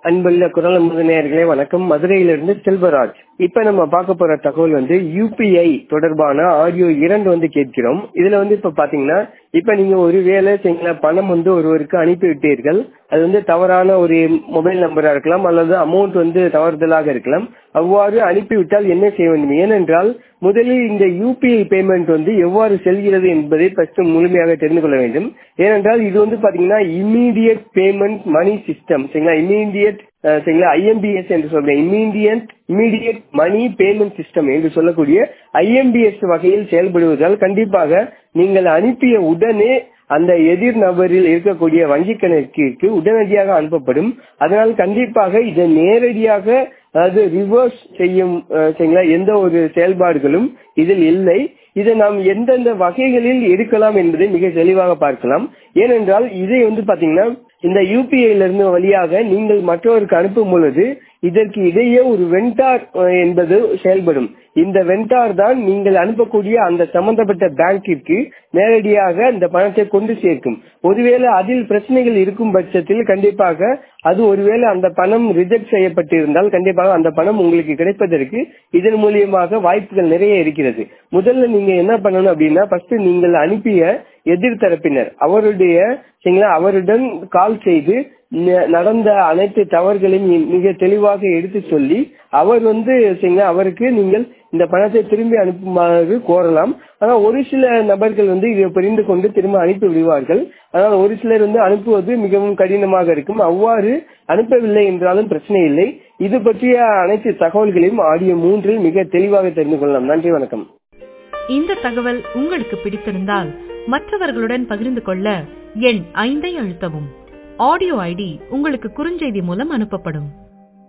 அன்புள்ள குரல் நேயர்களே வணக்கம் மதுரையிலிருந்து செல்வராஜ் இப்ப நம்ம பார்க்க போற தகவல் வந்து யூபிஐ தொடர்பான ஆடியோ இரண்டு வந்து கேட்கிறோம் இதுல வந்து இப்ப பாத்தீங்கன்னா இப்ப நீங்க ஒரு வேலை செய்யல பணம் வந்து ஒருவருக்கு அனுப்பி விட்டீர்கள் அது வந்து தவறான ஒரு மொபைல் நம்பரா இருக்கலாம் அல்லது அமௌண்ட் வந்து தவறுதலாக இருக்கலாம் அவ்வாறு அனுப்பிவிட்டால் என்ன செய்ய வேண்டும் ஏனென்றால் முதலில் இந்த யூபிஐ பேமெண்ட் வந்து எவ்வாறு செல்கிறது என்பதை ஃபர்ஸ்ட் முழுமையாக தெரிந்து கொள்ள வேண்டும் ஏனென்றால் இது வந்து பாத்தீங்கன்னா இம்மீடியட் பேமெண்ட் மணி சிஸ்டம் சரிங்களா இம்மீடியட் சரிங்களா ஐஎம்பிஎஸ் என்று சொல்றேன் immediate immediate money payment system என்று சொல்லக்கூடிய ஐஎம்பிஎஸ் வகையில் செயல்படுவதால் கண்டிப்பாக நீங்கள் அனுப்பிய உடனே அந்த எதிர் நபரில் இருக்கக்கூடிய வங்கி கணக்கிற்கு உடனடியாக அனுப்பப்படும் அதனால் கண்டிப்பாக இதை நேரடியாக அதாவது ரிவர்ஸ் செய்யும் சரிங்களா எந்த ஒரு செயல்பாடுகளும் இதில் இல்லை இதை நாம் எந்தெந்த வகைகளில் எடுக்கலாம் என்பதை மிக தெளிவாக பார்க்கலாம் ஏனென்றால் இதை வந்து பாத்தீங்கன்னா இந்த யூபிஐல இருந்து வழியாக நீங்கள் மற்றவருக்கு அனுப்பும் பொழுது இதற்கு இடையே ஒரு வெண்டார் என்பது செயல்படும் இந்த வெண்டார் தான் நீங்கள் அனுப்பக்கூடிய அந்த சம்பந்தப்பட்ட பேங்கிற்கு நேரடியாக இந்த பணத்தை கொண்டு சேர்க்கும் ஒருவேளை அதில் பிரச்சனைகள் இருக்கும் பட்சத்தில் கண்டிப்பாக அது ஒருவேளை அந்த பணம் ரிஜெக்ட் செய்யப்பட்டிருந்தால் கண்டிப்பாக அந்த பணம் உங்களுக்கு கிடைப்பதற்கு இதன் மூலியமாக வாய்ப்புகள் நிறைய இருக்கிறது முதல்ல நீங்க என்ன பண்ணணும் அப்படின்னா ஃபர்ஸ்ட் நீங்கள் அனுப்பிய எதிர்த்தரப்பினர் அவருடைய சரிங்களா அவருடன் கால் செய்து நடந்த அனைத்து தவறுகளையும் மிக தெளிவாக எடுத்து சொல்லி அவர் வந்து சரிங்களா அவருக்கு நீங்கள் இந்த பணத்தை திரும்பி அனுப்புமாறு கோரலாம் ஆனால் ஒரு சில நபர்கள் வந்து இதை புரிந்து கொண்டு திரும்ப அனுப்பி விடுவார்கள் ஆனால் ஒரு சிலர் வந்து அனுப்புவது மிகவும் கடினமாக இருக்கும் அவ்வாறு அனுப்பவில்லை என்றாலும் பிரச்சனை இல்லை இது பற்றிய அனைத்து தகவல்களையும் ஆடியோ மூன்றில் மிக தெளிவாக தெரிந்து கொள்ளலாம் நன்றி வணக்கம் இந்த தகவல் உங்களுக்கு பிடித்திருந்தால் மற்றவர்களுடன் பகிர்ந்து கொள்ள எண் ஐந்தை அழுத்தவும் ஆடியோ ஐடி உங்களுக்கு குறுஞ்செய்தி மூலம் அனுப்பப்படும்